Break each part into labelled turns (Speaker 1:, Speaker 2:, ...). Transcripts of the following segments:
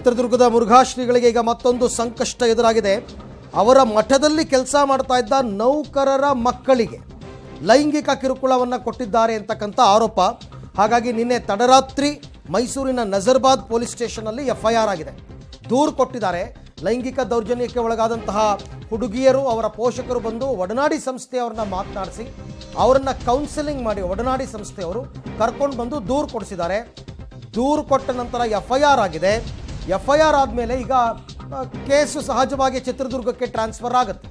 Speaker 1: ಚಿತ್ರದುರ್ಗದ ಮುರುಘಾಶ್ರೀಗಳಿಗೆ ಈಗ ಮತ್ತೊಂದು ಸಂಕಷ್ಟ ಎದುರಾಗಿದೆ ಅವರ ಮಠದಲ್ಲಿ ಕೆಲಸ ಮಾಡ್ತಾ ಇದ್ದ ನೌಕರರ ಮಕ್ಕಳಿಗೆ ಲೈಂಗಿಕ ಕಿರುಕುಳವನ್ನು ಕೊಟ್ಟಿದ್ದಾರೆ ಅಂತಕ್ಕಂಥ ಆರೋಪ ಹಾಗಾಗಿ ನಿನ್ನೆ ತಡರಾತ್ರಿ ಮೈಸೂರಿನ ನಜರ್ಬಾದ್ ಪೊಲೀಸ್ ಸ್ಟೇಷನ್ನಲ್ಲಿ ಎಫ್ ಐ ಆರ್ ಆಗಿದೆ ದೂರು ಕೊಟ್ಟಿದ್ದಾರೆ ಲೈಂಗಿಕ ದೌರ್ಜನ್ಯಕ್ಕೆ ಒಳಗಾದಂತಹ ಹುಡುಗಿಯರು ಅವರ ಪೋಷಕರು ಬಂದು ಒಡನಾಡಿ ಸಂಸ್ಥೆಯವ್ರನ್ನ ಮಾತನಾಡಿಸಿ ಅವರನ್ನ ಕೌನ್ಸಿಲಿಂಗ್ ಮಾಡಿ ಒಡನಾಡಿ ಸಂಸ್ಥೆಯವರು ಕರ್ಕೊಂಡು ಬಂದು ದೂರು ಕೊಡಿಸಿದ್ದಾರೆ ದೂರು ಕೊಟ್ಟ ನಂತರ ಎಫ್ ಐ ಆರ್ ಆಗಿದೆ ಎಫ್ ಐ ಆರ್ ಆದಮೇಲೆ ಈಗ ಆ, ಕೇಸು ಸಹಜವಾಗಿ ಚಿತ್ರದುರ್ಗಕ್ಕೆ ಟ್ರಾನ್ಸ್ಫರ್ ಆಗುತ್ತೆ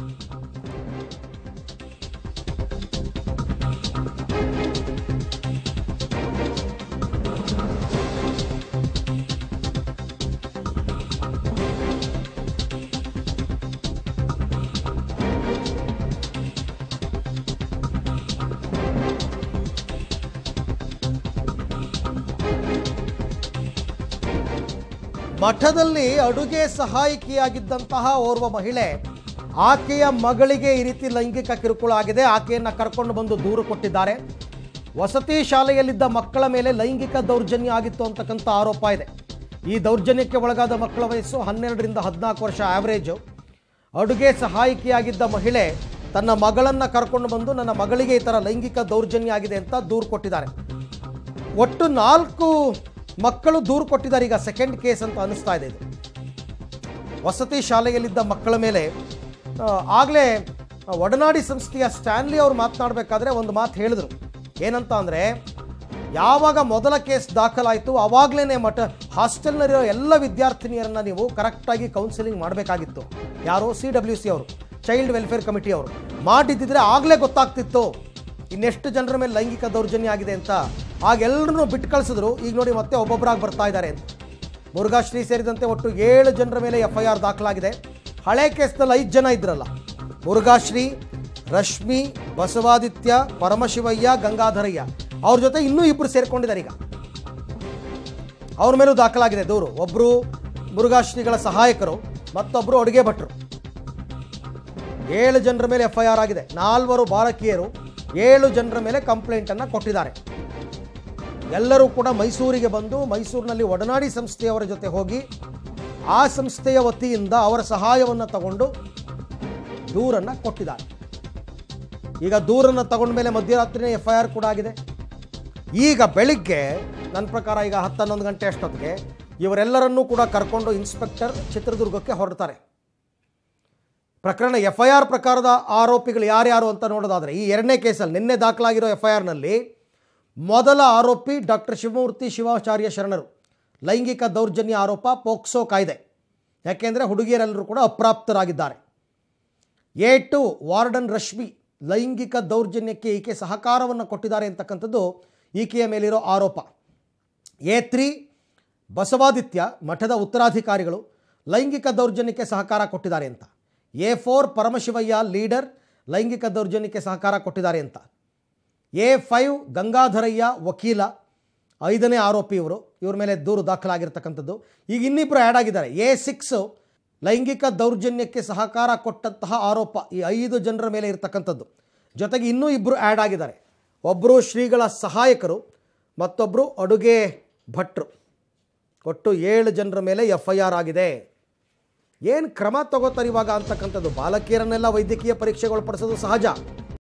Speaker 1: ಮಠದಲ್ಲಿ ಅಡುಗೆ ಸಹಾಯಕಿಯಾಗಿದ್ದಂತಹ ಓರ್ವ ಮಹಿಳೆ ಆಕೆಯ ಮಗಳಿಗೆ ಈ ರೀತಿ ಲೈಂಗಿಕ ಕಿರುಕುಳ ಆಗಿದೆ ಆಕೆಯನ್ನು ಕರ್ಕೊಂಡು ಬಂದು ದೂರು ಕೊಟ್ಟಿದ್ದಾರೆ ವಸತಿ ಶಾಲೆಯಲ್ಲಿದ್ದ ಮಕ್ಕಳ ಮೇಲೆ ಲೈಂಗಿಕ ದೌರ್ಜನ್ಯ ಆಗಿತ್ತು ಅಂತಕ್ಕಂಥ ಆರೋಪ ಇದೆ ಈ ದೌರ್ಜನ್ಯಕ್ಕೆ ಒಳಗಾದ ಮಕ್ಕಳ ವಯಸ್ಸು ಹನ್ನೆರಡರಿಂದ ಹದಿನಾಲ್ಕು ವರ್ಷ ಆವರೇಜು ಅಡುಗೆ ಸಹಾಯಕಿಯಾಗಿದ್ದ ಮಹಿಳೆ ತನ್ನ ಮಗಳನ್ನು ಕರ್ಕೊಂಡು ಬಂದು ನನ್ನ ಮಗಳಿಗೆ ಈ ಥರ ಲೈಂಗಿಕ ದೌರ್ಜನ್ಯ ಆಗಿದೆ ಅಂತ ದೂರು ಕೊಟ್ಟಿದ್ದಾರೆ ಒಟ್ಟು ನಾಲ್ಕು ಮಕ್ಕಳು ದೂರು ಕೊಟ್ಟಿದ್ದಾರೆ ಈಗ ಸೆಕೆಂಡ್ ಕೇಸ್ ಅಂತ ಅನಿಸ್ತಾ ಇದೆ ಇದು ವಸತಿ ಶಾಲೆಯಲ್ಲಿದ್ದ ಮಕ್ಕಳ ಮೇಲೆ ಆಗಲೇ ಒಡನಾಡಿ ಸಂಸ್ಥೆಯ ಸ್ಟ್ಯಾನ್ಲಿ ಅವರು ಮಾತನಾಡಬೇಕಾದ್ರೆ ಒಂದು ಮಾತು ಹೇಳಿದರು ಏನಂತ ಅಂದರೆ ಯಾವಾಗ ಮೊದಲ ಕೇಸ್ ದಾಖಲಾಯಿತು ಆವಾಗಲೇ ಮಠ ಹಾಸ್ಟೆಲ್ನಲ್ಲಿರೋ ಎಲ್ಲ ವಿದ್ಯಾರ್ಥಿನಿಯರನ್ನ ನೀವು ಕರೆಕ್ಟಾಗಿ ಕೌನ್ಸಿಲಿಂಗ್ ಮಾಡಬೇಕಾಗಿತ್ತು ಯಾರು ಸಿ ಡಬ್ಲ್ಯೂ ಸಿ ಅವರು ಚೈಲ್ಡ್ ವೆಲ್ಫೇರ್ ಕಮಿಟಿ ಅವರು ಮಾಡಿದ್ದಿದ್ರೆ ಆಗಲೇ ಗೊತ್ತಾಗ್ತಿತ್ತು ಇನ್ನೆಷ್ಟು ಜನರ ಮೇಲೆ ಲೈಂಗಿಕ ದೌರ್ಜನ್ಯ ಆಗಿದೆ ಅಂತ ಆಗ ಎಲ್ಲರನ್ನೂ ಬಿಟ್ಟು ಕಳಿಸಿದ್ರು ಈಗ ನೋಡಿ ಮತ್ತೆ ಒಬ್ಬೊಬ್ಬರಾಗಿ ಬರ್ತಾ ಇದ್ದಾರೆ ಅಂತ ಮುರುಘಾಶ್ರೀ ಸೇರಿದಂತೆ ಒಟ್ಟು ಏಳು ಜನರ ಮೇಲೆ ಎಫ್ ಐ ಆರ್ ದಾಖಲಾಗಿದೆ ಹಳೆ ಕೇಸ್ನಲ್ಲಿ ಐದು ಜನ ಇದ್ರಲ್ಲ ಮುರುಘಾಶ್ರೀ ರಶ್ಮಿ ಬಸವಾದಿತ್ಯ ಪರಮಶಿವಯ್ಯ ಗಂಗಾಧರಯ್ಯ ಅವ್ರ ಜೊತೆ ಇನ್ನೂ ಇಬ್ಬರು ಸೇರ್ಕೊಂಡಿದ್ದಾರೆ ಈಗ ಅವ್ರ ಮೇಲೂ ದಾಖಲಾಗಿದೆ ದೂರು ಒಬ್ಬರು ಮುರುಘಾಶ್ರೀಗಳ ಸಹಾಯಕರು ಮತ್ತೊಬ್ಬರು ಅಡುಗೆ ಭಟ್ರು ಏಳು ಜನರ ಮೇಲೆ ಎಫ್ ಐ ಆರ್ ಆಗಿದೆ ನಾಲ್ವರು ಬಾಲಕಿಯರು ಏಳು ಜನರ ಮೇಲೆ ಕಂಪ್ಲೇಂಟನ್ನು ಕೊಟ್ಟಿದ್ದಾರೆ ಎಲ್ಲರೂ ಕೂಡ ಮೈಸೂರಿಗೆ ಬಂದು ಮೈಸೂರಿನಲ್ಲಿ ಒಡನಾಡಿ ಸಂಸ್ಥೆಯವರ ಜೊತೆ ಹೋಗಿ ಆ ಸಂಸ್ಥೆಯ ವತಿಯಿಂದ ಅವರ ಸಹಾಯವನ್ನು ತಗೊಂಡು ದೂರನ್ನು ಕೊಟ್ಟಿದ್ದಾರೆ ಈಗ ದೂರನ್ನು ತಗೊಂಡ ಮೇಲೆ ಮಧ್ಯರಾತ್ರಿನೇ ಎಫ್ ಐ ಆರ್ ಕೂಡ ಆಗಿದೆ ಈಗ ಬೆಳಿಗ್ಗೆ ನನ್ನ ಪ್ರಕಾರ ಈಗ ಹತ್ತು ಹನ್ನೊಂದು ಗಂಟೆ ಅಷ್ಟೊತ್ತಿಗೆ ಇವರೆಲ್ಲರನ್ನೂ ಕೂಡ ಕರ್ಕೊಂಡು ಇನ್ಸ್ಪೆಕ್ಟರ್ ಚಿತ್ರದುರ್ಗಕ್ಕೆ ಹೊರಡ್ತಾರೆ ಪ್ರಕರಣ ಎಫ್ ಐ ಆರ್ ಪ್ರಕಾರದ ಆರೋಪಿಗಳು ಯಾರ್ಯಾರು ಅಂತ ನೋಡೋದಾದರೆ ಈ ಎರಡನೇ ಕೇಸಲ್ಲಿ ನಿನ್ನೆ ದಾಖಲಾಗಿರೋ ಎಫ್ ಐ ಆರ್ನಲ್ಲಿ ಮೊದಲ ಆರೋಪಿ ಡಾಕ್ಟರ್ ಶಿವಮೂರ್ತಿ ಶಿವಾಚಾರ್ಯ ಶರಣರು ಲೈಂಗಿಕ ದೌರ್ಜನ್ಯ ಆರೋಪ ಪೋಕ್ಸೋ ಕಾಯ್ದೆ ಯಾಕೆಂದರೆ ಹುಡುಗಿಯರೆಲ್ಲರೂ ಕೂಡ ಅಪ್ರಾಪ್ತರಾಗಿದ್ದಾರೆ ಎ ಟು ವಾರ್ಡನ್ ರಶ್ಮಿ ಲೈಂಗಿಕ ದೌರ್ಜನ್ಯಕ್ಕೆ ಈಕೆ ಸಹಕಾರವನ್ನು ಕೊಟ್ಟಿದ್ದಾರೆ ಅಂತಕ್ಕಂಥದ್ದು ಈಕೆಯ ಮೇಲಿರೋ ಆರೋಪ ಎ ತ್ರೀ ಬಸವಾದಿತ್ಯ ಮಠದ ಉತ್ತರಾಧಿಕಾರಿಗಳು ಲೈಂಗಿಕ ದೌರ್ಜನ್ಯಕ್ಕೆ ಸಹಕಾರ ಕೊಟ್ಟಿದ್ದಾರೆ ಅಂತ ಎ ಫೋರ್ ಪರಮಶಿವಯ್ಯ ಲೀಡರ್ ಲೈಂಗಿಕ ದೌರ್ಜನ್ಯಕ್ಕೆ ಸಹಕಾರ ಕೊಟ್ಟಿದ್ದಾರೆ ಅಂತ ಎ ಫೈವ್ ಗಂಗಾಧರಯ್ಯ ವಕೀಲ ಐದನೇ ಆರೋಪಿ ಇವರು ಇವ್ರ ಮೇಲೆ ದೂರು ದಾಖಲಾಗಿರ್ತಕ್ಕಂಥದ್ದು ಈಗ ಇನ್ನಿಬ್ಬರು ಆ್ಯಡ್ ಆಗಿದ್ದಾರೆ ಎ ಸಿಕ್ಸು ಲೈಂಗಿಕ ದೌರ್ಜನ್ಯಕ್ಕೆ ಸಹಕಾರ ಕೊಟ್ಟಂತಹ ಆರೋಪ ಈ ಐದು ಜನರ ಮೇಲೆ ಇರತಕ್ಕಂಥದ್ದು ಜೊತೆಗೆ ಇನ್ನೂ ಇಬ್ಬರು ಆ್ಯಡ್ ಆಗಿದ್ದಾರೆ ಒಬ್ಬರು ಶ್ರೀಗಳ ಸಹಾಯಕರು ಮತ್ತೊಬ್ಬರು ಅಡುಗೆ ಭಟ್ರು ಒಟ್ಟು ಏಳು ಜನರ ಮೇಲೆ ಎಫ್ ಐ ಆರ್ ಆಗಿದೆ ಏನು ಕ್ರಮ ತಗೋತಾರೆ ಇವಾಗ ಅಂತಕ್ಕಂಥದ್ದು ಬಾಲಕಿಯರನ್ನೆಲ್ಲ ವೈದ್ಯಕೀಯ ಪರೀಕ್ಷೆಗೊಳಪಡಿಸೋದು ಸಹಜ